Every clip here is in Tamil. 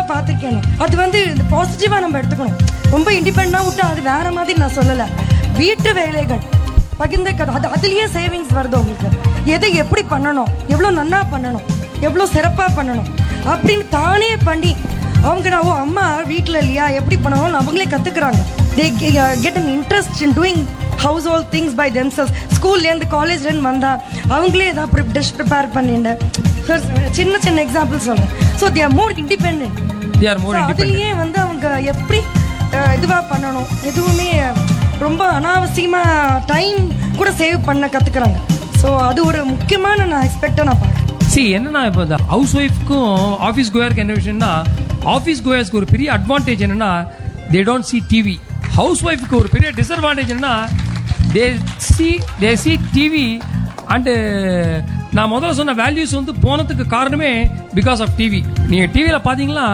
பார்த்துருக்கேன் அது வந்து இந்த பாசிட்டிவா நம்ம எடுத்துக்கணும் ரொம்ப இண்டிபெண்டா விட்டா அது வேற மாதிரி நான் சொல்லல வீட்டு வேலைகள் பகிர்ந்த கதை அது அதுலயே சேவிங்ஸ் வருது உங்களுக்கு எதை எப்படி பண்ணணும் எவ்வளோ நன்னா பண்ணணும் எவ்வளோ சிறப்பா பண்ணணும் அப்படின்னு தானே பண்ணி அவங்க நான் ஓ அம்மா வீட்டில் இல்லையா எப்படி பண்ணணும்னு அவங்களே கத்துக்கிறாங்க they get an interest in doing household things by themselves ஸ்கூல்லேருந்து காலேஜ்லேருந்து வந்தா அவங்களே ஏதாவது டிஷ் ப்ரிப்பேர் பண்ணிட்டு Sir, சின்ன சின்ன எக்ஸாம்பிள் சொல்றேன் so there more independent they are more அதுலயே வந்து அவங்க எப்படி அஹ், இதுவா பண்ணணும் எதுவுமே ரொம்ப அனாவசியமா டைம் கூட சேவ் பண்ண கத்துக்கிறாங்க ஸோ அது ஒரு முக்கியமான நான் எக்ஸ்பெக்டா நான் பார்க்குறேன் சி என்னன்னா இப்போ இந்த ஹவுஸ் ஒய்ஃப்க்கும் ஆஃபீஸ் கோயருக்கு என்ன விஷயம்னா ஆஃபீஸ் கோயர்ஸ்க்கு ஒரு பெரிய அட்வான்டேஜ் என்னன்னா they don't see TV house ஒய்ஃப்க்கு ஒரு பெரிய டிஸ்அட்வான்டேஜ் என்னன்னா they see they see TV and நான் முதல்ல சொன்ன வேல்யூஸ் வந்து போனதுக்கு காரணமே பிகாஸ் ஆஃப் டிவி நீங்கள் டிவியில் பார்த்தீங்கன்னா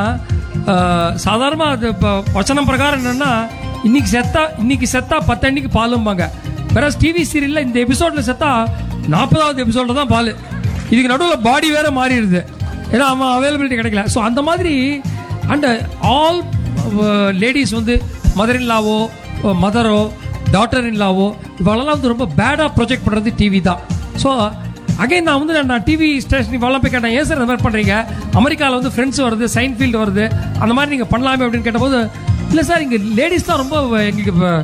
சாதாரணமாக அது இப்போ வச்சனம் பிரகாரம் என்னன்னா இன்னைக்கு செத்தா இன்னைக்கு செத்தா பத்தன்னைக்கு பாலும்பாங்க வேற டிவி சீரியல்ல இந்த எபிசோட்ல செத்தா நாற்பதாவது எபிசோட்ல தான் பால் இதுக்கு நடுவில் பாடி வேற மாறிடுது ஏன்னா அவன் அவைலபிலிட்டி கிடைக்கல ஸோ அந்த மாதிரி அண்ட் ஆல் லேடிஸ் வந்து மதர் இன்லாவோ மதரோ டாட்டர் இன்லாவோ இவளெல்லாம் வந்து ரொம்ப பேடாக ப்ரொஜெக்ட் பண்ணுறது டிவி தான் ஸோ அகைன் நான் வந்து நான் டிவி ஸ்டேஷன் இவ்வளோ போய் கேட்டேன் ஏன் சார் இந்த மாதிரி பண்ணுறீங்க அமெரிக்காவில் வந்து ஃப்ரெண்ட்ஸ் வருது சைன்ஃபீல்டு வருது அந்த மாதிரி நீங்கள் பண்ணலாமே அப்படின்னு கேட்டபோது இல்லை சார் இங்கே லேடிஸ் தான் ரொம்ப எங்களுக்கு இப்போ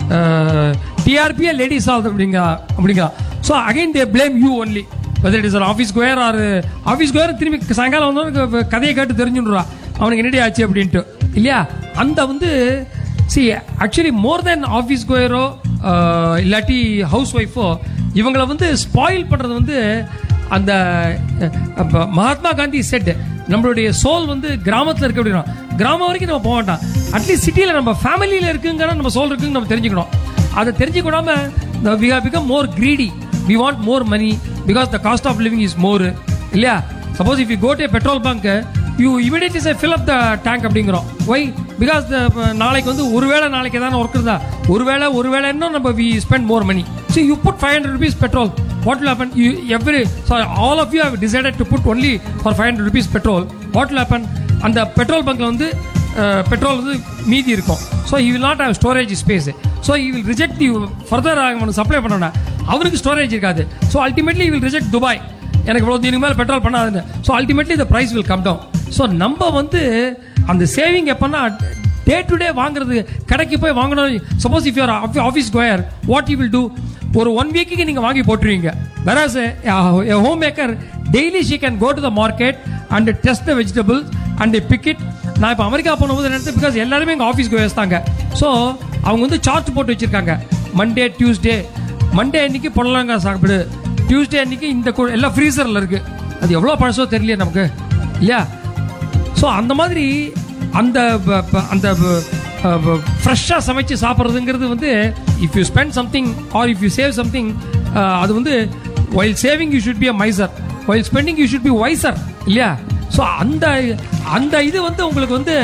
டிஆர்பியே லேடிஸ் ஆகுது அப்படிங்க அப்படிங்க so again they blame you only whether it is office goer or office goer திரும்பி சாயங்காலம் வந்தவனுக்கு கதையை கேட்டு தெரிஞ்சுடுறா அவனுக்கு என்னடி ஆச்சு அப்படின்ட்டு இல்லையா அந்த வந்து see actually more then office கோயரோ இல்லாட்டி ஹவுஸ் ஒய்ஃபோ இவங்களை வந்து ஸ்பாயில் பண்ணுறது வந்து அந்த அஹ், அப்ப மகாத்மா காந்தி செட் நம்மளுடைய சோல் வந்து கிராமத்தில் இருக்க அப்படின்னா கிராமம் வரைக்கும் நம்ம போக வேண்டாம் அட்லீஸ்ட் சிட்டியில் நம்ம ஃபேமிலியில் இருக்குங்கிற நம்ம சோல் இருக்குன்னு நம்ம தெரிஞ்சுக்கணும் அதை தெரிஞ்சுக்கூடாம we have become more greedy we want more money because the cost of living is more இல்லையா suppose if you go to petrol bunk you immediately say fill up the tank அப்படிங்கிறோம் ஒய் பிகாஸ் நாளைக்கு வந்து ஒருவேளை நாளைக்கு ஏதாவது ஒர்க் இருந்தா ஒருவேளை ஒருவேளை இன்னும் நம்ம we spend more money so you put five hundred rupees petrol what will happen you every so all of you have decided to put only for 500 rupees petrol what will happen அந்த பெட்ரோல் பங்க்ல வந்து பெட்ரோல் வந்து மீதி இருக்கும் so you will not have storage space so you will reject you further அவனுக்கு சப்ளை பண்ணோன்னா அவருக்கு ஸ்டோரேஜ் இருக்காது so ultimately will reject Dubai எனக்கு இவ்வளோ இதுக்கு மேலே பெட்ரோல் பண்ணாதுன்னு so ultimately the price will come down so நம்ம வந்து அந்த சேவிங் எப்பன்னா டே டு டே வாங்குறது கடைக்கு போய் வாங்கணும் suppose if your office goer what you will do ஒரு ஒன் வீக்குக்கு நீங்க வாங்கி போட்டுருவீங்க whereas home maker daily she can go to the market and test the vegetable and pick it நான் இப்போ அமெரிக்கா போனபோது நினைத்து பிகாஸ் எல்லாருமே எங்கள் ஆஃபீஸ் கோயர்ஸ் தாங்க ஸோ அவங்க வந்து சார்ட் போட்டு வச்சிருக்காங்க மண்டே டியூஸ்டே மண்டே அன்னைக்கு புடலங்காய் சாப்பிடு டியூஸ்டே அன்னைக்கு இந்த கு- எல்லாம் ஃப்ரீசரில் இருக்கு அது எவ்வளோ பழசோ தெரியலையே நமக்கு இல்லையா ஸோ அந்த மாதிரி அந்த ப- ப- அந்த ஃப்ரெஷ்ஷாக சமைச்சு சாப்பிட்றதுங்கிறது வந்து if you spend something or if you save something அது வந்து while saving you should be a miser while spending you should be wiser இல்லையா ஸோ அந்த அந்த இது வந்து உங்களுக்கு வந்து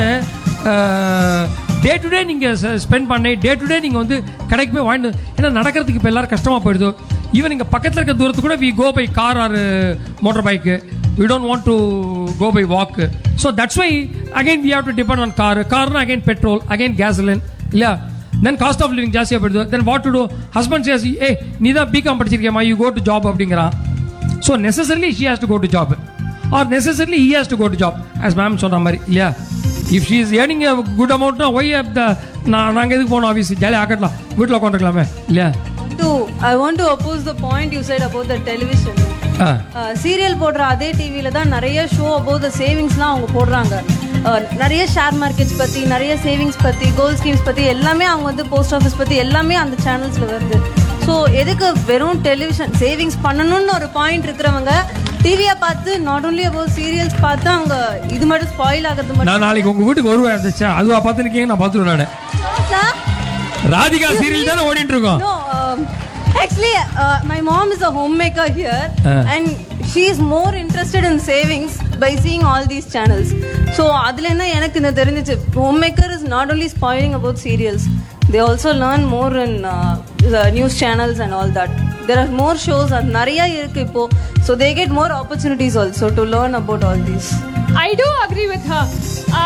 டே டு டே நீங்கள் ஸ்பெண்ட் பண்ணி டே டு டே நீங்கள் வந்து கடைக்கு போய் வாங்கிட்டு ஏன்னா நடக்கிறதுக்கு இப்போ எல்லாரும் கஷ்டமாக போயிடுது ஈவன் இங்கே பக்கத்தில் இருக்க தூரத்துக்கு கூட we go by car or motor bike we don't want to go by walk so that's why again we have to depend on car car na again petrol again gasoline yeah then cost of living ஜாஸ்தியா போயிடுது then what to do husband says hey நீ தான் பிகாம் படிச்சிருக்கியம்மா you go to job அப்படிங்கிறான் so necessarily she has to go to job or necessarily he has to go to job as ma'am சொன்ன மாதிரி இல்லையா if she is earning a good amount na why have the நான் நாங்கள் எதுக்கு போகணும் ஆஃபீஸ் ஜாலியாக ஆக்கட்டலாம் வீட்டில் உட்காந்துருக்கலாமே இல்லையா to I want to oppose the point you said about the television. ஆ சீரியல் போடுற அதே டிவியில தான் நிறைய ஷோ அபவுட் த சேவிங்ஸ்லாம் அவங்க போடுறாங்க அஹ், நிறைய ஷேர் மார்க்கெட்ஸ் பத்தி நிறைய சேவிங்ஸ் பத்தி கோல் ஸ்கீம்ஸ் பத்தி எல்லாமே அவங்க வந்து போஸ்ட் ஆஃபீஸ் பத்தி எல்லாமே அந்த சேனல்ஸ்ல வருது ஸோ எதுக்கு வெறும் டெலிவிஷன் சேவிங்ஸ் பண்ணணும்னு ஒரு பாயிண்ட் இருக்கிறவங்க டிவியை பார்த்து நாட் ஓன்லி அபவுட் சீரியல்ஸ் பார்த்து அவங்க இது மட்டும் ஸ்பாயில் ஆகிறது மட்டும் நான் நாளைக்கு உங்க வீட்டுக்கு வருவேன் இருந்துச்சா அதுவா பார்த்துருக்கீங்க நான் பார்த்துருவேன் நான் Sir, ராதிகா சீரியல் தானே ஓடிட்டு இருக்கோம் No, um, actually, uh, my mom is a homemaker here, Uh. and she is more interested in savings by seeing all these channels. So, அதுல என்ன எனக்கு இந்த தெரிஞ்சிச்சு homemaker is not only spoiling about serials, they also learn more in uh, the news channels and all that. There are more shows and நிறைய இருக்கு இப்போ, so they get more opportunities also to learn about all these. I do agree with her. Uh,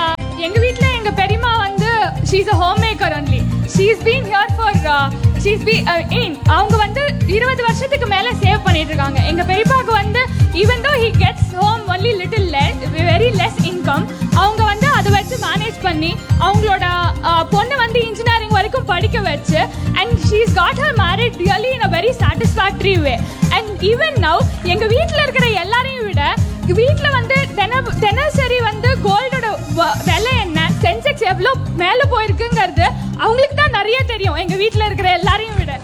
எங்க வீட்ல எங்க பெரியம்மா வந்து she's a home maker only she's been here for she's be in அவங்க வந்து இருபது வருஷத்துக்கு மேல சேவ் பண்ணிட்டு இருக்காங்க எங்க பெரியப்பாக்கு வந்து even though he gets home only little less very less income அவங்க வந்து அதை வச்சு மேனேஜ் பண்ணி அவங்களோட uh, பொண்ணு வந்து இன்ஜினியரிங் வரைக்கும் படிக்க வச்சு and she's got her married really in a very satisfactory way and even now எங்க வீட்ல இருக்கிற எல்லாரையும் விட வீட்ல வந்து தின தினசரி வந்து கோல்டோட விலை என்ன சென்செக்ஸ் எவ்வளோ மேல போயிருக்குங்கிறது அவங்களுக்கு தான் நிறைய தெரியும் எங்க வீட்ல இருக்கிற எல்லாரையும் விட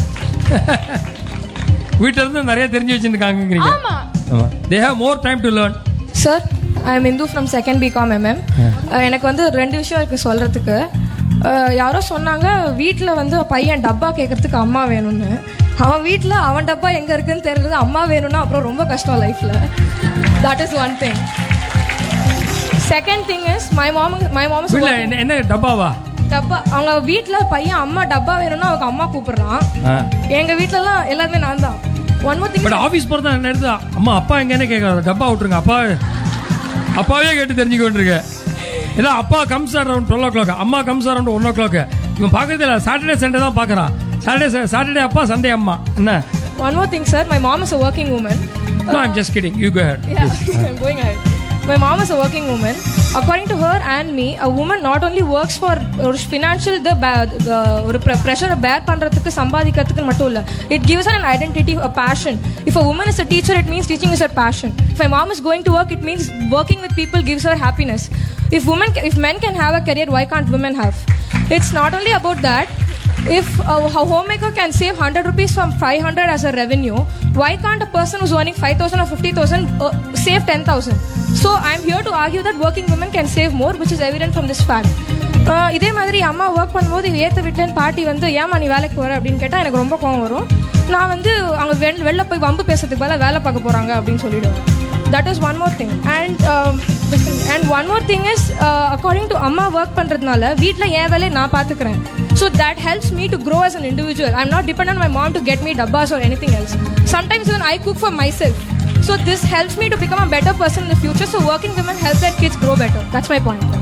வீட்டுல இருந்து நிறைய தெரிஞ்சு வச்சிருக்காங்க ஆமா ஆமா they have more time to learn sir I am Indu from second B Com hmm எனக்கு வந்து ரெண்டு விஷயம் இருக்குது சொல்கிறதுக்கு யாரோ சொன்னாங்க வீட்டில் வந்து பையன் டப்பா கேட்கறதுக்கு அம்மா வேணும்னு அவன் வீட்டில் அவன் டப்பா எங்கே இருக்குன்னு தெரியுறது அம்மா வேணும்னா அப்புறம் ரொம்ப கஷ்டம் லைஃப்பில் that is one thing second thing is my mom my mom வீட்டுல என்ன என்ன டப்பாவா டப்பா அவங்க வீட்டில் பையன் அம்மா டப்பா வேணும்னா அவங்க அம்மா கூப்பிடுறான் எங்கள் வீட்டிலலாம் எல்லாருமே நான் தான் one more thing but office போறதா என்ன எடுத்து அம்மா அப்பா எங்கன்னு கேட்கறாரு டப்பா விட்டுருங்க அப்பா அப்பாவே கேட்டு தெரிஞ்சுக்கொண்டிருக்க இல்ல அப்பா comes around twelve o'clock அம்மா comes around one o'clock இவன் பார்க்கறதே இல்லை சாட்டர்டே சண்டே தான் பார்க்கறான் சாட்டர்டே சாட்டர்டே அப்பா சண்டே அம்மா என்ன one more thing sir my mom is a working woman No, I'm just kidding. You go ahead. Yeah, I'm going ahead. My mom is a working woman. According to her and me, a woman not only works for ஒரு ஃபினான்ஷியல் த ஒரு ப்ரெஷரை பேர் பண்ணுறதுக்கு சம்பாதிக்கிறதுக்கு மட்டும் இல்லை it gives an identity a passion if a woman is a teacher it means teaching is her passion if my mom is going to work it means working with people gives her happiness if women if men can have a career why can't women have it's not only about that if a, a homemaker can save 100 rupees from 500 as a revenue why can't a person who's earning 5000 or 50000 uh, save 10000 so i'm here to argue that working women can save more which is evident from this fact Uh, இதே மாதிரி அம்மா ஒர்க் பண்ணும்போது ஏத்த வீட்டுலன்னு பாட்டி வந்து ஏமா நீ வேலைக்கு போற அப்படின்னு கேட்டா எனக்கு ரொம்ப கோவம் வரும் நான் வந்து அங்க வெள் வெளில போய் வம்பு பேசுறதுக்கு பதிலா வேலை பார்க்க போறாங்க அப்படின்னு சொல்லிடுவேன் that is one more thing and and one more thing is according to அம்மா ஒர்க் பண்ணுறதுனால வீட்டில் என் வேலையை நான் பார்த்துக்கிறேன் so that helps me to grow as an individual i'm not dependent on my mom to get me dabbas or anything else sometimes even i cook for myself so this helps me to become a better person in the future so working women help their kids grow better that's my point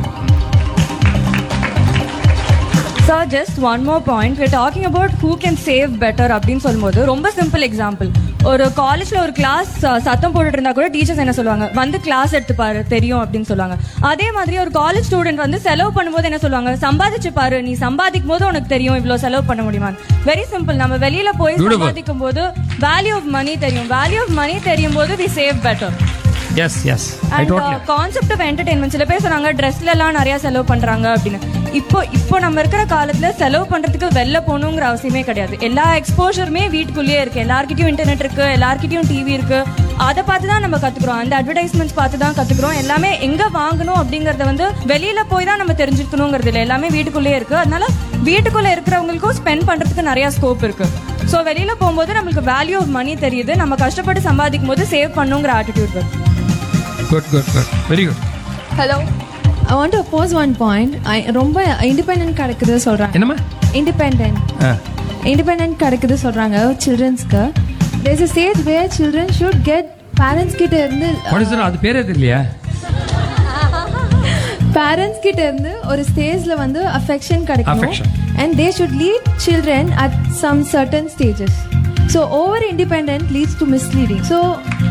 sir just one more point we're talking about who can save better அப்படின்னு சொல்லும்போது ரொம்ப சிம்பிள் எக்ஸாம்பிள் ஒரு காலேஜ்ல ஒரு கிளாஸ் சத்தம் போட்டுட்டு இருந்தா கூட டீச்சர்ஸ் என்ன சொல்லுவாங்க வந்து கிளாஸ் எடுத்து பாரு தெரியும் அப்படின்னு சொல்லுவாங்க அதே மாதிரி ஒரு காலேஜ் ஸ்டூடெண்ட் வந்து செலவு பண்ணும்போது என்ன சொல்லுவாங்க சம்பாதிச்சு பாரு நீ சம்பாதிக்கும் போது உனக்கு தெரியும் இவ்வளவு செலவு பண்ண முடியுமா வெரி சிம்பிள் நம்ம வெளியில போய் Beautiful. சம்பாதிக்கும் போது வேல்யூ ஆஃப் மணி தெரியும் வேல்யூ ஆஃப் மணி தெரியும் போது we save better Yes, yes. I and totally. Concept of entertainment சில பேர் சொன்னாங்க ட்ரெஸ்ல எல்லாம் நிறைய செலவு பண்றாங்க அப்படின்னு இப்போ இப்போ நம்ம இருக்கிற காலத்துல செலவு பண்றதுக்கு வெளில போகணுங்கிற அவசியமே கிடையாது எல்லா எக்ஸ்போஷருமே வீட்டுக்குள்ளேயே இருக்கு எல்லார்கிட்டயும் இன்டர்நெட் இருக்கு எல்லார்கிட்டயும் டிவி இருக்கு அதை பார்த்து தான் நம்ம கத்துக்கிறோம் அந்த அட்வர்டைஸ்மெண்ட்ஸ் பார்த்து தான் கத்துக்கிறோம் எல்லாமே எங்க வாங்கணும் அப்படிங்கறத வந்து வெளியில போய் தான் நம்ம தெரிஞ்சுக்கணுங்கிறது இல்லை எல்லாமே வீட்டுக்குள்ளேயே இருக்கு அதனால வீட்டுக்குள்ள இருக்கிறவங்களுக்கும் ஸ்பெண்ட் பண்றதுக்கு நிறைய ஸ்கோப் இருக்கு ஸோ வெளியில போகும்போது நம்மளுக்கு வேல்யூ ஆஃப் மணி தெரியுது நம்ம கஷ்டப்பட்டு சம்பாதிக்கும் போது சேவ் பண்ணுங்கிற ஆட்டிடியூட் வருது Good, good, good. Very good. Hello I want to oppose one point ரொம்ப இண்டிபெண்ட் கிடைக்குது சொல்கிறாங்க என்னம்மா இண்டிபெண்ட் ஆ இண்டிபெண்ட் கிடைக்குது சொல்கிறாங்க சில்ட்ரன்ஸ்க்கு there's a stage where children should get parents கிட்ட இருந்து What is it? அது பேரே தெரியலையா பேரண்ட்ஸ் கிட்ட இருந்து ஒரு ஸ்டேஜ்ல வந்து அஃபெக்ஷன் கிடைக்கணும் Affection. And they should lead children at some certain stages so over independent leads to misleading so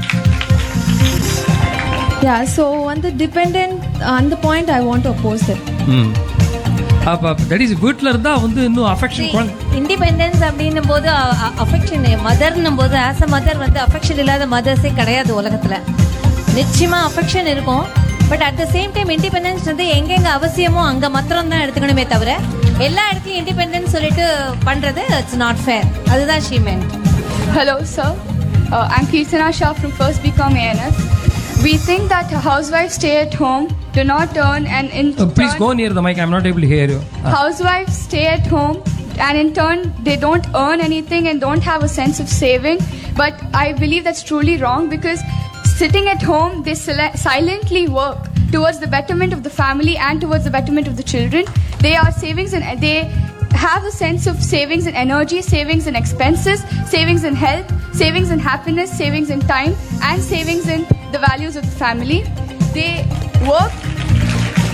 yeah so வந்து டிபெண்ட் அந்த point I want to oppose it hmm அப்போ தட் இஸ் வீட்டில் இருந்தால் வந்து இன்னும் அஃபெக்ஷன் குழந்தை இண்டிபெண்டன்ஸ் அப்படின்னும் போது அஃபெக்ஷன் மதர்னும் போது ஆஸ் அ மதர் வந்து அஃபெக்ஷன் இல்லாத மதர்ஸே கிடையாது உலகத்துல நிச்சயமா அஃபெக்ஷன் இருக்கும் but at the same time independence வந்து எங்கெங்க அவசியமோ அங்க மாத்திரம் தான் எடுத்துக்கணுமே தவிர எல்லா இடத்துலயும் இண்டிபெண்டன்ஸ் சொல்லிட்டு பண்றது இட்ஸ் நாட் ஃபேர் அதுதான் ஷீமெண்ட் Hello, sir. Uh, I'm Kirtana Shah from First Become ANS. We think that housewives stay at home, do not earn, and in please turn, go near the mic I'm not able hear you housewives stay at home, and in turn, they don't earn anything and don't have a sense of saving. But I believe that's truly wrong because sitting at home, they sil- silently work towards the betterment of the family and towards the betterment of the children. They are savings and they have a sense of savings in energy, savings in expenses, savings in health, savings in happiness, savings in time, and savings in the values of the family. They work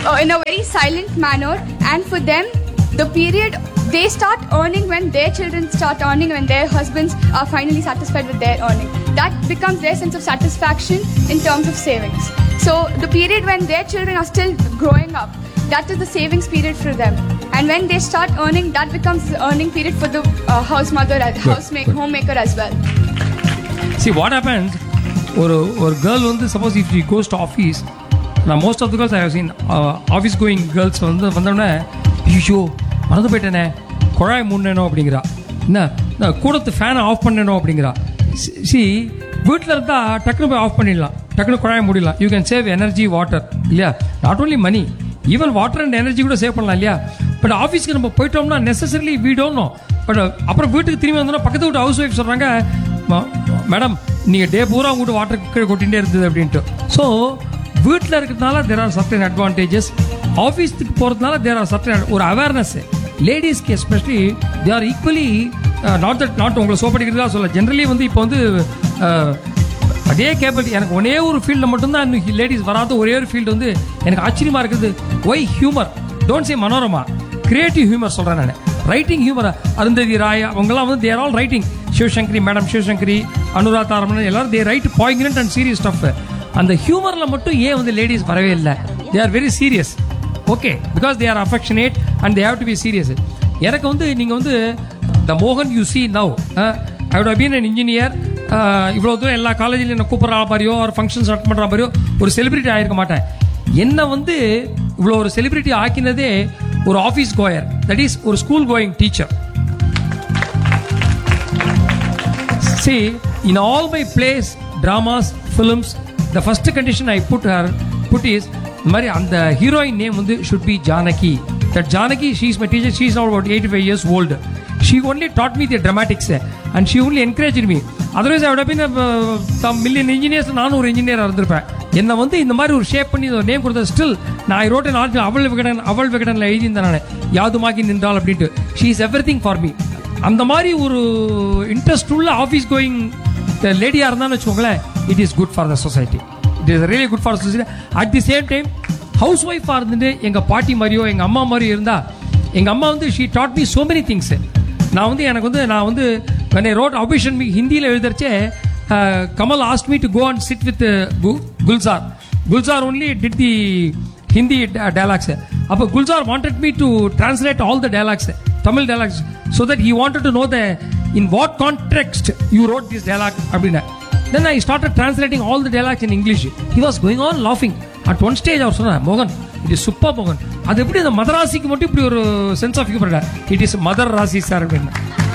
uh, in a very silent manner and for them the period they start earning when their children start earning when their husbands are finally satisfied with their earning that becomes their sense of satisfaction in terms of savings so the period when their children are still growing up that is the savings period for them and when they start earning that becomes the earning period for the uh, house mother house good. homemaker as well see what happens ஒரு ஒரு கேர்ள் வந்து suppose if you goes to office நான் most of the girls I seen office going girls வந்து வந்தோடனே ஐயோ மறந்து போயிட்டேனே குழாய் மூடணும் அப்படிங்கிறா என்ன நான் கூடத்து ஃபேனை ஆஃப் பண்ணணும் அப்படிங்கிறா சி வீட்டில் இருந்தால் டக்குனு போய் ஆஃப் பண்ணிடலாம் டக்குனு குழாய் மூடிடலாம் you can save energy water இல்லையா not only money even water and energy கூட சேவ் பண்ணலாம் இல்லையா பட் ஆஃபீஸ்க்கு நம்ம போயிட்டோம்னா நெசசரிலி வீ டோன்ட் நோ பட் அப்புறம் வீட்டுக்கு திரும்பி வந்தோம்னா பக்கத்து வீட்டு ஹவுஸ் ஒய்ஃப் சொல்கிறாங்க மேடம் நீங்கள் டே பூரா உங்கள்கிட்ட வாட்டர் கீழே கொட்டிகிட்டே இருந்தது அப்படின்ட்டு ஸோ வீட்டில் இருக்கிறதுனால தேர் ஆர் சர்டன் அட்வான்டேஜஸ் ஆஃபீஸ்க்கு போகிறதுனால தேர் ஆர் சர்டன் ஒரு அவேர்னஸ் லேடிஸ்க்கு especially they are equally not that not உங்களை சோப்படிக்கிறதா சொல்ல ஜென்ரலி வந்து இப்போ வந்து uh, அதே கேபிள் எனக்கு ஒரே ஒரு ஃபீல்டில் மட்டும்தான் இன்னும் லேடிஸ் வராத ஒரே ஒரு ஃபீல்டு வந்து எனக்கு ஆச்சரியமா இருக்குது why humour don't say Manorama creative humour சொல்கிறேன் நான் ரைட்டிங் ஹியூமர் அருந்ததி ராய் அவங்கெல்லாம் வந்து there all writing Sivasankari madam Sivasankari Anuradha Ramanan எல்லாரும் they write point and serious stuff அந்த ஹியூமரில் மட்டும் ஏன் வந்து லேடிஸ் வரவே இல்லை they are very serious okay because they are affectionate and they have to be serious எனக்கு வந்து நீங்கள் வந்து த மோகன் you see now I would have been an engineer இவ்வளோ தூரம் எல்லா காலேஜிலும் என்ன கூப்பிட்ற மாதிரியோ ஒரு ஃபங்க்ஷன்ஸ் அட்டன் பண்ணுற மாதிரியோ ஒரு செலிபிரிட்டி ஆயிருக்க மாட்டேன் என்னை வந்து இவ்வளோ ஒரு செலிபிரிட்டி ஆக்கினதே ஒரு ஆஃபீஸ் கோயர் தட் இஸ் ஒரு school going teacher See, in all my plays, dramas, films, the first condition I put her put is இந்த மாதிரி அந்த ஹீரோயின் நேம் வந்து should be Janaki that Janaki she is my teacher she is not about eighty five years old she only taught me the dramatics and she only encourage me otherwise அவட பின் மில்லியன் இன்ஜினியர்ஸ் நானும் ஒரு இன்ஜினியராக இருந்திருப்பேன் என்னை வந்து இந்த மாதிரி ஒரு ஷேப் பண்ணி ஒரு நேம் கொடுத்த ஸ்டில் நான் ஐ ரோட் நாட்டு அவள் விகடன் அவள் விகடனில் எழுதியிருந்தேன் நான் யாதுமாக்கி நின்றாள் அப்படின்ட்டு she is everything for me அந்த மாதிரி ஒரு இன்ட்ரெஸ்ட் உள்ள ஆஃபீஸ் கோயிங் லேடியாக இருந்தான்னு வச்சுக்கோங்களேன் it is good for the society it is really good for society at the same time house ஒய்ஃபாக இருந்துட்டு எங்கள் பாட்டி மாதிரியோ எங்கள் அம்மா மாதிரியோ இருந்தால் எங்கள் அம்மா வந்து she taught me so many things நான் வந்து எனக்கு வந்து நான் வந்து when I wrote ஆபிஷன் மீ ஹிந்தியில் எழுதுறச்சே Kamal asked me to go and sit with Gulzar Gulzar only did the Hindi dialogues அப்போ Gulzar wanted me to translate all the dialogues Tamil dialogues so that he wanted to know the in what context you wrote this dialogue அப்படின்னு then I started translating all the dialogues in English he was going on லாஃபிங் அட் ஒன் ஸ்டேஜ் அவர் சொன்னார் மோகன் இட் இஸ் சூப்பர் மோகன் அது எப்படி அந்த மதர் ராசிக்கு மட்டும் இப்படி ஒரு sense of humour it is mother Rasi sir அப்படின்னு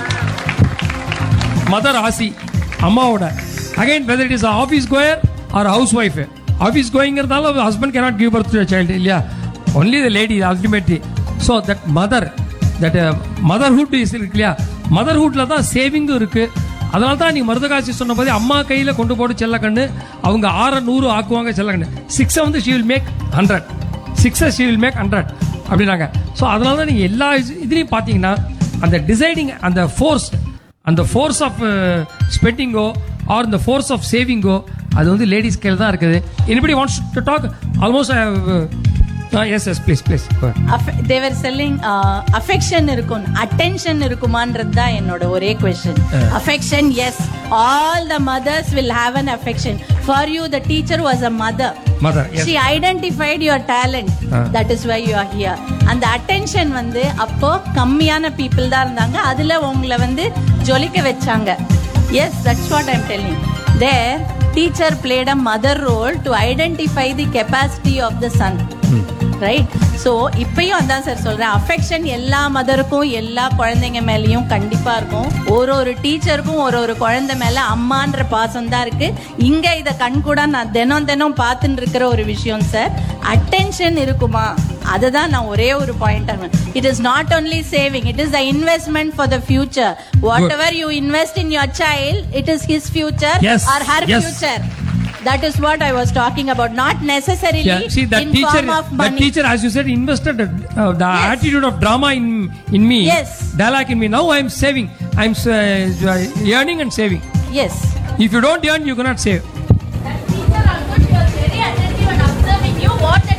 மதர் ராசி அம்மாவோட again whether it is office goer or house wife office கோயிங்கிறதால husband cannot give birth to child இல்லையா only the lady ultimately so that mother that motherhood is இருக்கு இல்லையா மதர்ஹுட்டில் தான் சேவிங்கும் இருக்கு அதனால தான் நீ மருதகாட்சி சொன்ன போது அம்மா கையில் கொண்டு போட்டு செல்லக்கண்ணு அவங்க ஆற நூறு ஆக்குவாங்க செல்லக்கண்ணு சிக்ஸை வந்து ஷீ வில் மேக் ஹண்ட்ரட் சிக்ஸை ஷீ வில் மேக் ஹண்ட்ரட் அப்படின்னாங்க ஸோ அதனால தான் நீங்கள் எல்லா இது- இதுலையும் பார்த்தீங்கன்னா அந்த டிசைடிங் அந்த ஃபோர்ஸ் அந்த ஃபோர்ஸ் ஆஃப் ஸ்பெண்டிங்கோ ஆர் இந்த ஃபோர்ஸ் ஆஃப் சேவிங்கோ அது வந்து லேடிஸ் கையில் தான் இருக்குது anybody wants to talk almost yes yes please please they were selling affection இருக்கும் அட்டென்ஷன் இருக்குமான்றது தான் என்னோட ஒரே question affection yes all the mothers will have an affection for you the teacher was a mother mother yes she identified your talent that is why you are here அந்த அட்டென்ஷன் வந்து அப்போ கம்மியான பீப்புள் தான் இருந்தாங்க அதுல உங்களை வந்து ஜொலிக்க வச்சாங்க yes that's what I'm telling their teacher played a mother role to identify the capacity of the son right so இப்பயும் அதான் சார் சொல்றேன் அஃபெக்ஷன் எல்லா மதருக்கும் எல்லா குழந்தைங்க மேலேயும் கண்டிப்பா இருக்கும் ஒரு ஒரு டீச்சருக்கும் ஒரு ஒரு குழந்தை மேல அம்மான்ற பாசம் தான் இருக்கு இங்க இதை கண் கூட நான் தினம் தினம் பார்த்துட்டு இருக்கிற ஒரு விஷயம் சார் அட்டென்ஷன் இருக்குமா அதுதான் நான் ஒரே ஒரு point it is not only saving it is the investment for the future whatever you invest in your child it is his future Yes, or her yes. Future That is what I was talking about. Not necessarily Yeah, see that in teacher, form of that money. teacher, as you said, invested uh, the Yes. attitude of drama in in me, Yes. dialogue in me. Now I am saving. I am uh, earning and saving. Yes. If you don't earn, you cannot save. That teacher also she was very attentive and observing you what the talent was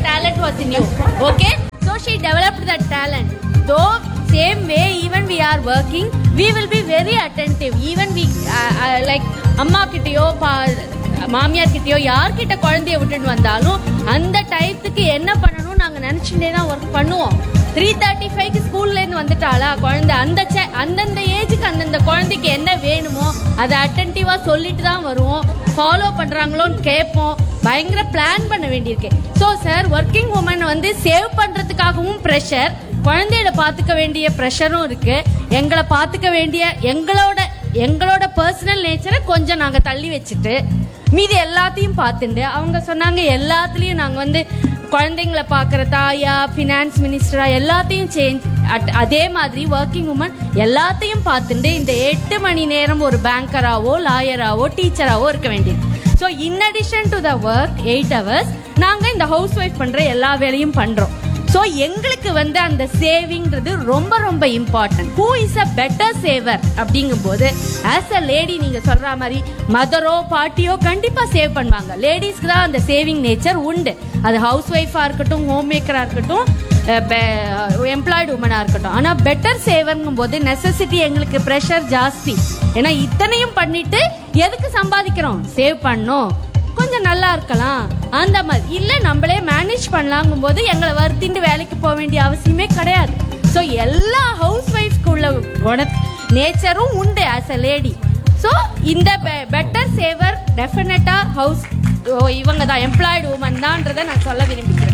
was new. Okay, so she developed that talent. Though same way, even we are working, we will be very attentive. Even we uh, uh, like அம்மா கிட்டயோ மாமியார் கிட்டயோ யார்கிட்ட குழந்தைய விட்டுட்டு வந்தாலும் அந்த டயத்துக்கு என்ன பண்ணணும் நாங்க நினைச்சுட்டே தான் ஒர்க் பண்ணுவோம் த்ரீ தேர்ட்டி ஃபைவ்க்கு ஸ்கூல்ல இருந்து வந்துட்டாளா குழந்தை அந்த che- அந்தந்த ஏஜுக்கு அந்தந்த குழந்தைக்கு என்ன வேணுமோ அதை அட்டன்டிவா சொல்லிட்டு தான் வருவோம் ஃபாலோ பண்றாங்களோன்னு கேட்போம் பயங்கர பிளான் பண்ண வேண்டியிருக்கு ஸோ சார் ஒர்க்கிங் உமன் வந்து சேவ் பண்றதுக்காகவும் ப்ரெஷர் குழந்தைகளை பார்த்துக்க வேண்டிய ப்ரெஷரும் இருக்கு எங்களை பார்த்துக்க வேண்டிய எங்களோட எங்களோட பர்சனல் நேச்சரை கொஞ்சம் நாங்க தள்ளி வச்சுட்டு மீதி எல்லாத்தையும் பார்த்துட்டு அவங்க சொன்னாங்க எல்லாத்துலயும் நாங்க வந்து குழந்தைங்களை பார்க்குற தாயா ஃபினான்ஸ் மினிஸ்டரா எல்லாத்தையும் சேஞ்ச் அதே மாதிரி ஒர்க்கிங் உமன் எல்லாத்தையும் பார்த்துட்டு இந்த எட்டு மணி நேரம் ஒரு பேங்கராவோ லாயராவோ டீச்சராவோ இருக்க வேண்டியது so in addition to the work eight hours நாங்கள் இந்த ஹவுஸ் ஒய்ஃப் பண்ணுற எல்லா வேலையும் பண்ணுறோம் ஸோ எங்களுக்கு வந்து அந்த சேவிங்கிறது ரொம்ப ரொம்ப important who is a better saver அப்படிங்கும்போது ஆஸ் அ லேடி நீங்க சொல்ற மாதிரி மதரோ பாட்டியோ கண்டிப்பா சேவ் பண்ணுவாங்க லேடிஸ்க்கு தான் அந்த சேவிங் நேச்சர் உண்டு அது ஹவுஸ் ஒய்ஃபா இருக்கட்டும் ஹோம் மேக்கரா இருக்கட்டும் எம்ப்ளாய்டு உமனா இருக்கட்டும் ஆனா பெட்டர் சேவர்ங்கும் போது நெசசிட்டி எங்களுக்கு ப்ரெஷர் ஜாஸ்தி ஏன்னா இத்தனையும் பண்ணிட்டு எதுக்கு சம்பாதிக்கிறோம் சேவ் பண்ணோம் கொஞ்சம் நல்லா இருக்கலாம் அந்த மாதிரி இல்ல நம்மளே மேனேஜ் பண்ணலாங்கும் போது எங்களை வருத்திட்டு வேலைக்கு போக வேண்டிய அவசியமே கிடையாது ஸோ எல்லா ஹவுஸ் ஒய்ஃப்க்கு உள்ள குண நேச்சரும் உண்டு ஆஸ் அ லேடி ஸோ இந்த பெட்டர் சேவர் டெஃபினட்டா ஹவுஸ் இவங்க தான் எம்ப்ளாய்டு உமன் தான்றதை நான் சொல்ல விரும்புகிறேன்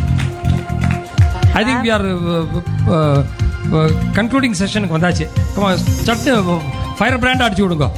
I think we are concluding செஷனுக்கு வந்தாச்சு Come on, சட்டு ஃபயர் பிராண்ட் அடிச்சு விடுங்க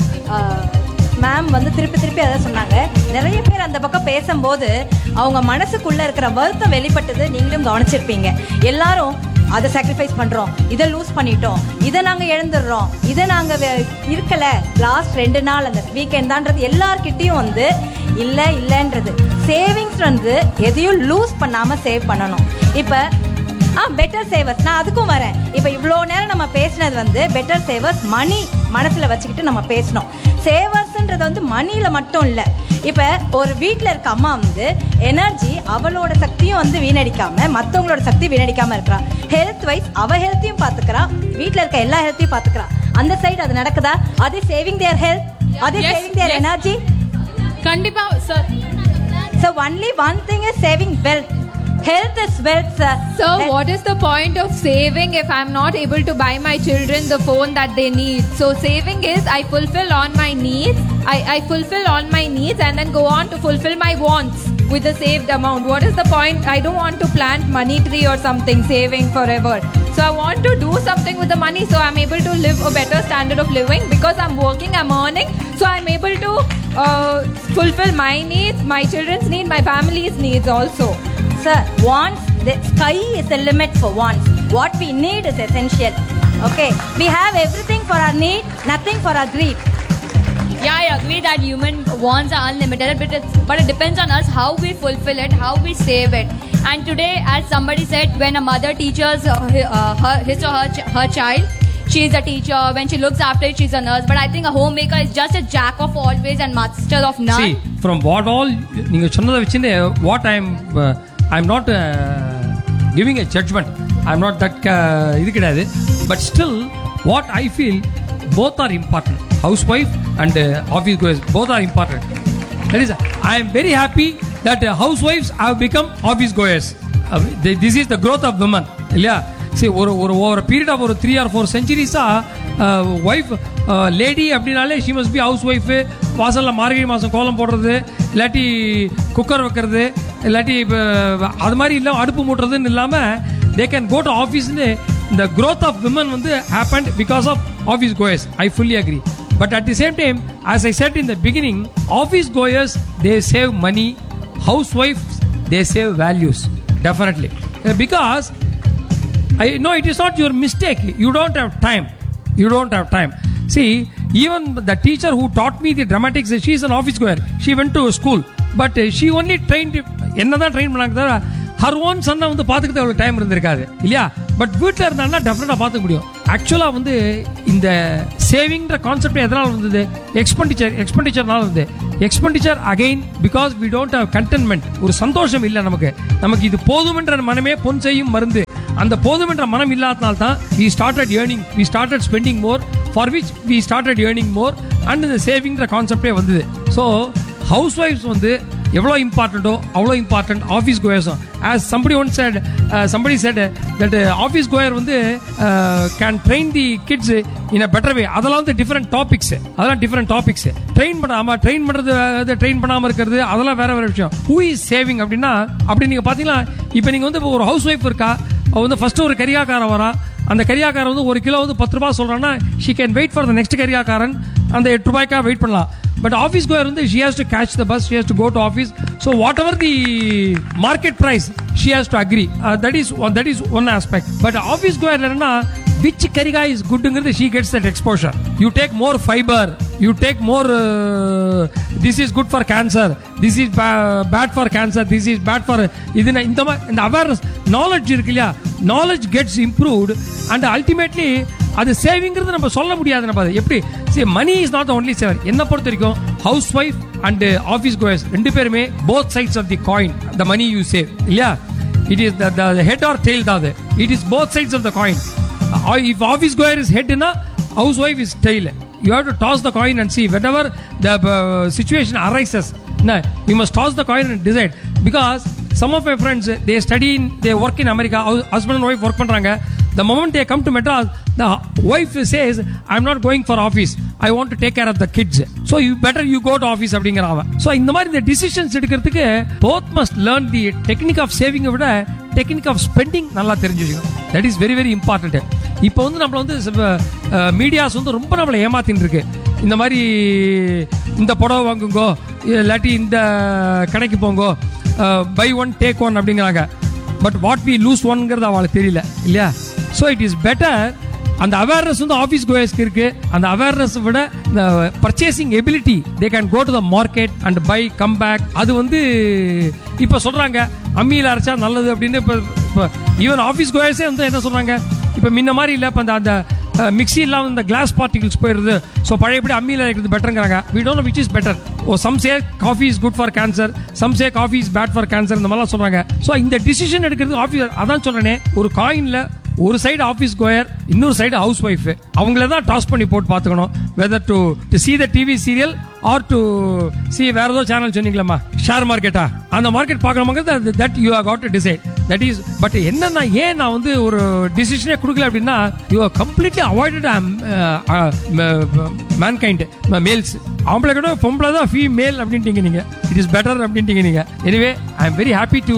மேம் வந்து திருப்பி திருப்பி அதை சொன்னாங்க நிறைய பேர் அந்த பக்கம் பேசும்போது அவங்க மனசுக்குள்ள இருக்கிற வருத்தம் வெளிப்பட்டது நீங்களும் கவனிச்சிருப்பீங்க எல்லாரும் அதை சாக்ரிஃபைஸ் பண்றோம் இதை லூஸ் பண்ணிட்டோம் இதை நாங்க இழந்துடுறோம் இதை நாங்க வே- இருக்கல லாஸ்ட் ரெண்டு நாள் அந்த வீக்கெண்ட் தான்றது எல்லார்கிட்டயும் வந்து இல்ல இல்லன்றது சேவிங்ஸ் வந்து எதையும் லூஸ் பண்ணாம சேவ் பண்ணணும் இப்ப ஆ பெட்டர் சேவர்ஸ் நான் அதுக்கும் வரேன் இப்போ இவ்வளோ நேரம் நம்ம பேசினது வந்து பெட்டர் சேவர்ஸ் மணி மனசில் வச்சுக்கிட்டு நம்ம பேசினோம் சேவர்ஸ்ன்றது வந்து மணியில் மட்டும் இல்லை இப்போ ஒரு வீட்டில் இருக்க அம்மா வந்து எனர்ஜி அவளோட சக்தியும் வந்து வீணடிக்காம மற்றவங்களோட சக்தி வீணடிக்காம இருக்கிறா ஹெல்த் வைஸ் அவ ஹெல்த்தையும் பார்த்துக்கிறா வீட்டில் இருக்க எல்லா ஹெல்த்தையும் பார்த்துக்கிறா அந்த சைடு அது நடக்குதா அது சேவிங் தேர் ஹெல்த் அது Yes, saving their yes. Energy கண்டிப்பா sir so only one thing is saving wealth health is wealth sir So, what is the point of saving if I'm not able to buy my children the phone that they need? So, saving is I fulfill all my needs, I, I fulfill all my needs, and then go on to fulfill my wants with the saved amount. What is the point? I don't want to plant money tree or something, saving forever. So, I want to do something with the money so I'm able to live a better standard of living because I'm working, I'm earning, so I'm able to uh, fulfill my needs, my children's needs, my family's needs also. Sir, wants, the sky is the limit for wants. What we need is essential. Okay, we have everything for our need, nothing for our greed. Yeah, I agree that human wants are unlimited, but, it's, but it depends on us how we fulfill it, how we save it. And today, as somebody said, when a mother teaches uh, hi- uh, her, his or her, ch- her child, she is a teacher. When she looks after it, she's a nurse. But I think a homemaker is just a jack of all trades and master of none. see from what all நீங்க சொன்னதை வச்சுன்னு what I am I am not giving a judgement I am not that இது கிடையாது but still what I feel both are important housewife and office goers both are important that is I am very happy that ஹவுஸ் ஒய்ஃப்ஸ் have become office goers this is the growth of women இல்லையா சரி ஒரு ஒரு ஒரு பீரியட் ஆஃப் ஒரு த்ரீ ஆர் ஃபோர் செஞ்சுரிஸாக ஒய்ஃப் லேடி அப்படின்னாலே she must be housewife வாசலில் மார்கழி மாதம் கோலம் போடுறது இல்லாட்டி குக்கர் வைக்கிறது இல்லாட்டி இப்போ அது மாதிரி இல்லை அடுப்பு மூட்டுறதுன்னு இல்லாமல் தே கேன் கோ டு ஆஃபீஸ்னு இந்த growth ஆஃப் விமன் வந்து happened because of office goers I fully agree but at the same time as I said in the beginning office goers they save money housewife they save values definitely because I no, it is not your mistake. You don't have time. You don't have time. See, even the teacher who taught me the dramatics, she is an office goer. She went to school, but uh, she only trained. என்னதான் ட்ரெயின் பண்ணாங்க தவிர ஹர் ஓன் சன்னை வந்து பார்த்துக்கிட்டு அவ்வளோ டைம் இருந்திருக்காது இல்லையா பட் வீட்டில் இருந்தாங்கன்னா டெஃபினட்டாக பார்த்துக்க முடியும் ஆக்சுவலாக வந்து இந்த சேவிங்ன்ற கான்செப்ட் எதனால் வந்தது எக்ஸ்பெண்டிச்சர் எக்ஸ்பெண்டிச்சர்னால வந்தது expenditure again because we don't have contentment ஒரு சந்தோஷம் இல்லை நமக்கு நமக்கு இது போதுமென்ற மனமே பொன் செய்யும் மருந்து அந்த போதுமென்ற மனம் இல்லாதனால தான் we started earning we started spending more for which we started earning more and இந்த சேவிங்ன்ற கான்செப்டே வந்தது ஸோ ஹவுஸ் ஒய்ஃப்ஸ் வந்து எவ்வளோ இம்பார்ட்டண்ட்டோ அவ்வளோ இம்பார்ட்டன்ட் ஆஃபீஸ் கோயர்ஸும் as somebody one said somebody said that office goer வந்து can train the kids in a better way அதெல்லாம் வந்து டிஃப்ரெண்ட் டாபிக்ஸ் அதெல்லாம் டிஃப்ரெண்ட் டாபிக்ஸ் ட்ரெயின் பண்ணாம ட்ரெயின் பண்றது ட்ரெயின் பண்ணாம இருக்கிறது அதெல்லாம் வேற வேற விஷயம் ஹூ இஸ் சேவிங் அப்படின்னா அப்படி நீங்க பாத்தீங்கன்னா இப்போ நீங்க வந்து இப்போ ஒரு ஹவுஸ் ஒய்ஃப் இருக்கா அவ வந்து ஃபர்ஸ்ட் ஒரு கரியாக்காரன் வரா அந்த கரியாக்காரன் வந்து ஒரு கிலோ வந்து பத்து ரூபாய் சொல்றான்னா she can wait for the next கரியாக்காரன் அந்த எட்டு ரூபாய்க்கா வெயிட் பண்ணலாம் பட் ஆஃபீஸ் கோயர் வந்து she has to catch the bus she has to go to office so whatever the market price she has to agree that is that is one aspect but office goer என்னன்னா விச் கரிகா இஸ் குட்ங்கிறது she gets that exposure you take more fibre you take more this is good for cancer this is bad for cancer this is bad for இது நான் இந்த மாதிரி இந்த அவேர்னஸ் நாலேஜ் இருக்கு இல்லையா knowledge gets improved and ultimately அது சேவிங்கிறது நம்ம சொல்ல முடியாது நம்ம அது எப்படி சரி money is not only saver என்ன பொறுத்த வரைக்கும் housewife and office goers ரெண்டு பேருமே both sides of the coin the money you save இல்லையா it is the head or tail தான் அது it is both sides of the coin if office goer is head na housewife is tail you have to toss the coin and see whenever the uh, situation arises no, you must toss the coin and decide because some of my friends they study in they work in america hus- husband and wife work பண்றாங்க the moment they come to madras the wife says i'm not going for office i want to take care of the kids so you better you go to office அப்படிங்கறாங்க so இந்த மாதிரி இந்த decisions எடுக்கிறதுக்கு both must learn the technique of saving விட டெக்னிக் ஆஃப் ஸ்பெண்டிங் நல்லா தெரிஞ்சுக்கணும் that is very very important இப்போ வந்து நம்மள வந்து மீடியாஸ் வந்து ரொம்ப நம்மளை ஏமாத்தின்னு இருக்கு இந்த மாதிரி இந்த புடவை வாங்குங்கோ இல்லாட்டி இந்த கடைக்கு போங்கோ பை ஒன் டேக் ஒன் அப்படிங்கிறாங்க பட் வாட் வி லூஸ் ஒன்ங்கிறது அவளுக்கு தெரியல இல்லையா ஸோ இட் இஸ் பெட்டர் அந்த அவேர்னஸ் வந்து ஆஃபீஸ் கோயர்ஸ்க்கு இருக்கு அந்த அவேர்னஸ் விட இந்த purchasing ability they can go to the market and buy come back அது வந்து இப்போ சொல்றாங்க அம்மியில் அரைச்சா நல்லது அப்படின்னு இப்போ இப்போ ஈவன் ஆஃபீஸ் கோயர்ஸே வந்து என்ன சொல்றாங்க இப்போ முன்ன மாதிரி இல்லை இப்போ அந்த அந்த மிக்சி இல்லாமல் இந்த கிளாஸ் பார்ட்டிகல்ஸ் போயிடுது ஸோ பழையபடி அம்மியில் இருக்கிறது பெட்டருங்கிறாங்க we don't which is better oh some say coffee is good for cancer some say coffee is bad for cancer இந்த மாதிரிலாம் சொல்றாங்க ஸோ இந்த டிசிஷன் எடுக்கிறது ஆஃபீஸ் அதான் சொல்றேனே ஒரு காயின்ல ஒரு சைடு ஆஃபீஸ் கோயர் இன்னொரு சைடு ஹவுஸ் ஒய்ஃப் அவங்கள தான் டாஸ் பண்ணி போட்டு பார்த்துக்கணும் whether to to see the TV serial or to see வேற ஏதோ சேனல் சொன்னீங்களா ஷேர் மார்க்கெட்டா அந்த மார்க்கெட் பார்க்கணுங்கிறது that you have got to decide that is but என்னன்னா ஏன் நான் வந்து ஒரு டிசிஷனே கொடுக்கல அப்படின்னா you are completely avoided mankind males ஆம்பளை கூட பொம்பளை தான் ஃபீமேல் அப்படின்ட்டீங்க நீங்க இட் இஸ் பெட்டர் அப்படின்ட்டீங்க நீங்க anyway I am very happy to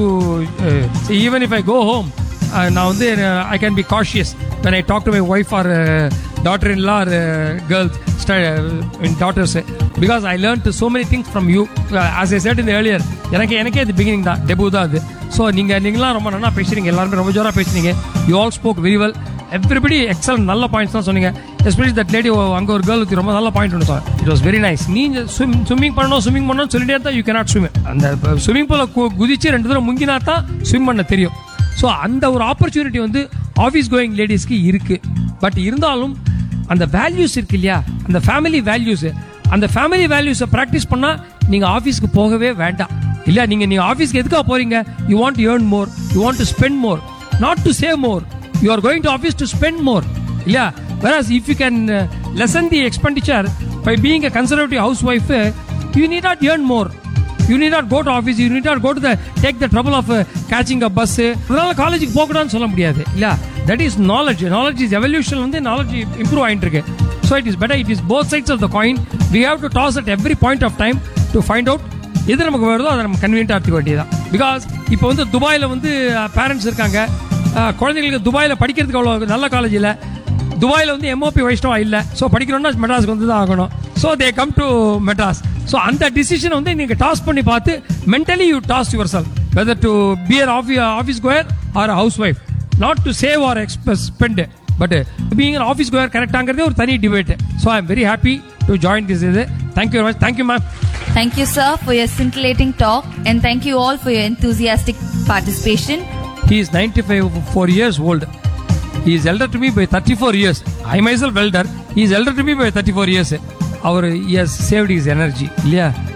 even if I go home நான் வந்து I can be cautious when I talk to my wife or daughter in law or girls daughters because I learn to so many things from you as I said in earlier எனக்கு எனக்கே இது பிகினிங் தான் டெபு தான் அது ஸோ நீங்கள் நீங்களாம் ரொம்ப நல்லா பேசுறீங்க எல்லாருமே ரொம்ப ஜோராக பேசுனீங்க you all spoke very well everybody excellent நல்ல பாயிண்ட்ஸ் தான் சொன்னீங்க எஸ்பெஷலி தட் லேடி அங்கே ஒரு கேர்ள் ரொம்ப நல்ல பாயிண்ட் ஒன்று sir it was very nice நீங்க ஸ்விம்மிங் பண்ணணும் ஸ்விம்மிங் பண்ணணும் சொல்லிட்டே தான் யூ கேனாட் ஸ்விம் அந்த ஸ்விம்மிங் பூல குதிச்சு ரெண்டு தடவை முங்கினா தான் ஸ்விம் பண்ண தெரியும் ஸோ அந்த ஒரு ஆப்பர்ச்சுனிட்டி வந்து ஆஃபீஸ் கோயிங் லேடிஸ்க்கு இருக்கு பட் இருந்தாலும் அந்த வேல்யூஸ் இருக்கு இல்லையா அந்த ஃபேமிலி வேல்யூஸ் அந்த ஃபேமிலி வேல்யூஸை ப்ராக்டிஸ் பண்ணா நீங்க ஆஃபீஸ்க்கு போகவே வேண்டாம் இல்ல நீங்க நீங்க ஆஃபீஸ்க்கு எதுக்காக போறீங்க you want earn more you want to spend more not to save more you are going to office to spend more இல்லையா whereas if you can uh, lessen the expenditure by being a conservative housewife uh, you need not earn more you need not go to office you need not go to the take the trouble of uh, catching a bus அதனால காலேஜுக்கு போகக்கூடாதுன்னு சொல்ல முடியாது இல்ல that is knowledge knowledge is evolution வந்து நாலேஜ் இம்ப்ரூவ் ஆயிட்டு இருக்கு so it is better it is both sides of the coin we have to toss at every point of time to find out எது நமக்கு வருதோ அதை நம்ம கன்வீனியன்ட்டாக எடுத்துக்க வேண்டியதான் பிகாஸ் இப்போ வந்து துபாயில் வந்து பேரண்ட்ஸ் இருக்காங்க அஹ், குழந்தைங்களுக்கு துபாயில் படிக்கிறதுக்கு அவ்வளோ நல்ல காலேஜ் இல்லை துபாயில் வந்து எம்ஓபி வைஷ்ணவா இல்லை ஸோ படிக்கணும்னா மெட்ராஸ்க்கு வந்து தான் ஆகணும் so they come to Madras so அந்த டிசிஷன் வந்து நீங்கள் டாஸ் பண்ணி பார்த்து mentally you toss yourself whether to be a ஆஃபி office goer or house housewife not to save or எக்ஸ்பெஸ் spend but being office goer கரெக்டாங்கிறதே ஒரு தனி debate so I am very happy to join this இது thank you very much thank you ma'am Thank you, sir, for your scintillating talk, and thank you all for your enthusiastic participation. He is 95 four years old. He is elder to me by 34 years. I myself elder. He is elder to me by 34 years. Our he has saved his energy. இல்லையா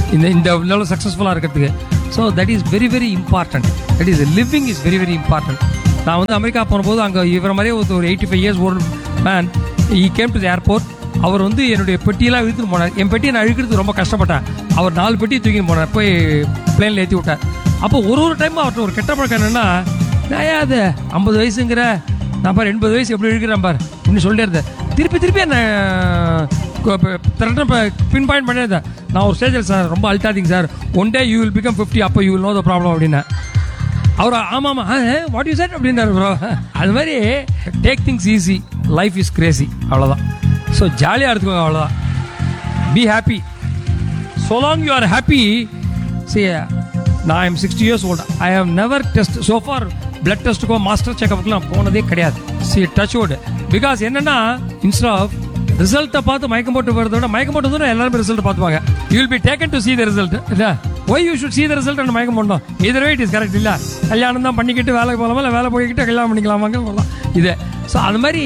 இந்த இந்த லெவலில் சக்ஸஸ்ஃபுல்லாக இருக்கிறதுக்கு so that is very very important that is living is very very important நான் வந்து அமெரிக்கா போனபோது அங்கே இவர மாதிரியே ஒரு ஒரு eighty five years old man he came to the airport அவர் வந்து என்னுடைய பெட்டியெல்லாம் இழுத்துட்டு போனார் என் பெட்டியை நான் இழுக்கிறதுக்கு ரொம்ப கஷ்டப்பட்டேன் அவர் நாலு பெட்டியை தூக்கின்னு போனார் போய் பிளேனில் ஏற்றி விட்டார் அப்போ ஒரு ஒரு டைம் அவர்கிட்ட ஒரு கெட்ட பழக்கம் என்னன்னா நான் ஏன் அது ஐம்பது வயசுங்கிற நான் பாரு எண்பது வயசு எப்படி இழுக்கிறேன் பார் அப்படின்னு சொல்லிட்டே இருந்தேன் திருப்பி திருப்பி என்ன திரட்ட பின் பாயிண்ட் பண்ணியிருந்தேன் நான் ஒரு ஸ்டேஜில் சார் ரொம்ப அல்ட்டாதீங்க sir one day you will become fifty அப்போ you will know the problem அப்படின்னேன் அவர் ஆமாம் ஆமாம் வாட் யூ செட் அப்படின்னாரு ப்ரோ அது மாதிரி take things easy life is crazy அவ்வளோதான் ஸோ ஜாலியாக எடுத்துக்கோங்க அவ்வளோதான் be happy so long you are happy see நான் I'm sixty years old I have never test so far blood டெஸ்ட்டுக்கோ மாஸ்டர் செக்அப்புக்குலாம் போனதே கிடையாது சி டச் வுட் பிகாஸ் என்னன்னா இன்ஸ்ட் ஆஃப் ரிசல்ட்டை பார்த்து மயக்கம் போட்டு வரதை விட மயக்கம் போட்டு வந்து எல்லாருமே ரிசல்ட் பார்த்துவாங்க you will be taken to see the result இல்லை why you should see the result and மயக்கம் போடணும் இதர் way it is correct இல்லை கல்யாணம் தான் பண்ணிக்கிட்டு வேலைக்கு போகலாமா இல்லை வேலை போய்கிட்டு கல்யாணம் பண்ணிக்கலாமாங்க போகலாம் இது ஸோ அது மாதிரி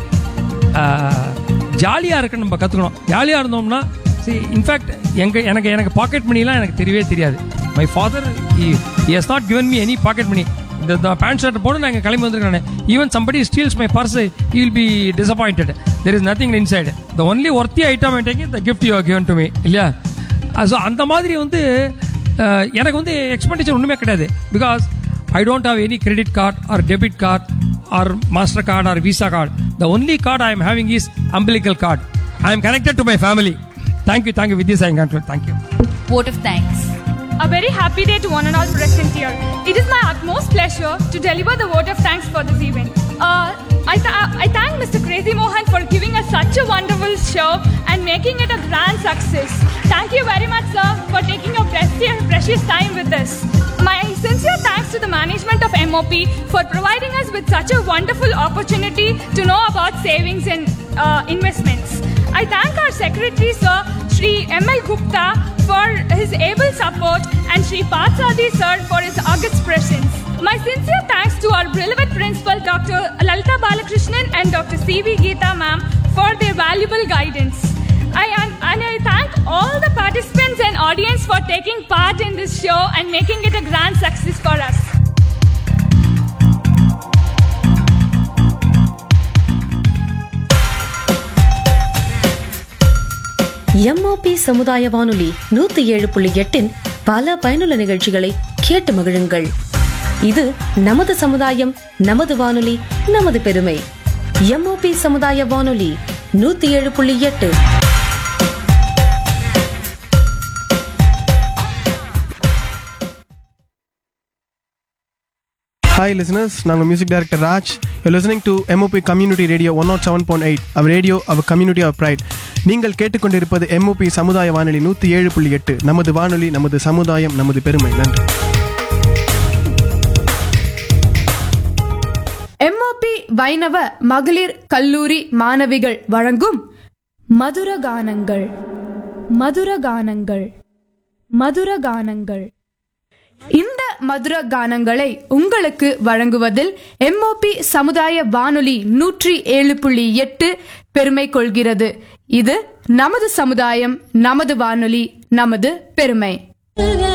ஜாலியாக இருக்க நம்ம கற்றுக்கணும் ஜாலியாக இருந்தோம்னா see இன்ஃபேக்ட் எங்க எனக்கு எனக்கு பாக்கெட் மணிலாம் எனக்கு தெரியவே தெரியாது my father has not given me any pocket money இந்த பேண்ட் ஷர்ட் போட்டு நான் இங்கே கிளம்பி வந்திருக்கேன் even somebody steals my purse you will be disappointed there is nothing inside the only worthy item I take the gift you given to me இல்லையா ஸோ அந்த மாதிரி வந்து அஹ், எனக்கு வந்து எக்ஸ்பெண்டிச்சர் ஒன்றுமே கிடையாது because I don't have any credit card or debit card or master card R visa card the only card I am having is umbilical card I am connected to my family thank you thank you with this I conclude thank you Vote of thanks. A very happy day to one and all present here. It is my utmost pleasure to deliver the vote of thanks for this event. Uh, I, th- I thank Mr. Crazy Mohan for giving us such a wonderful show and making it a grand success. Thank you very much, sir, for taking your precious, precious time with us. My sincere thanks to the management of MOP for providing us with such a wonderful opportunity to know about savings and uh, investments. I thank our secretary, sir, Sri M.L. Gupta, for his able support and Sri Patsadi, sir, for his august presence. My sincere thanks to our beloved principal, Dr. Lalita Balakrishnan and Dr. C.V. Geeta, ma'am, for their valuable guidance. I and, and I thank all the participants and audience for taking part in this show and making it a grand success for us. MOP சமுதாய வானொலி நூத்தி ஏழு புள்ளி எட்டின் பல பயனுள்ள நிகழ்ச்சிகளை கேட்டு மகிழுங்கள் இது நமது சமுதாயம் நமது வானொலி நமது பெருமை எம்ஓபி சமுதாய வானொலி நூத்தி ஏழு புள்ளி எட்டு ஹாய் லிசனர்ஸ் நாங்கள் music director Raj you listening to MOP community radio one nought seven point eight our radio our community of pride நீங்கள் கேட்டுக்கொண்டிருப்பது எம்ஓபி சமுதாய வானொலி நூற்றி ஏழு புள்ளி எட்டு நமது வானொலி நமது சமுதாயம் நமது பெருமை நன்றி எம்ஓபி வைணவ மகளிர் கல்லூரி மாணவிகள் வழங்கும் மதுர கானங்கள் மதுர கானங்கள் மதுர கானங்கள் இந்த மதுர கானங்களை உங்களுக்கு வழங்குவதில் எம்ஓபி சமுதாய வானொலி நூற்றி ஏழு புள்ளி எட்டு பெருமை கொள்கிறது இது நமது சமுதாயம் நமது வானொலி நமது பெருமை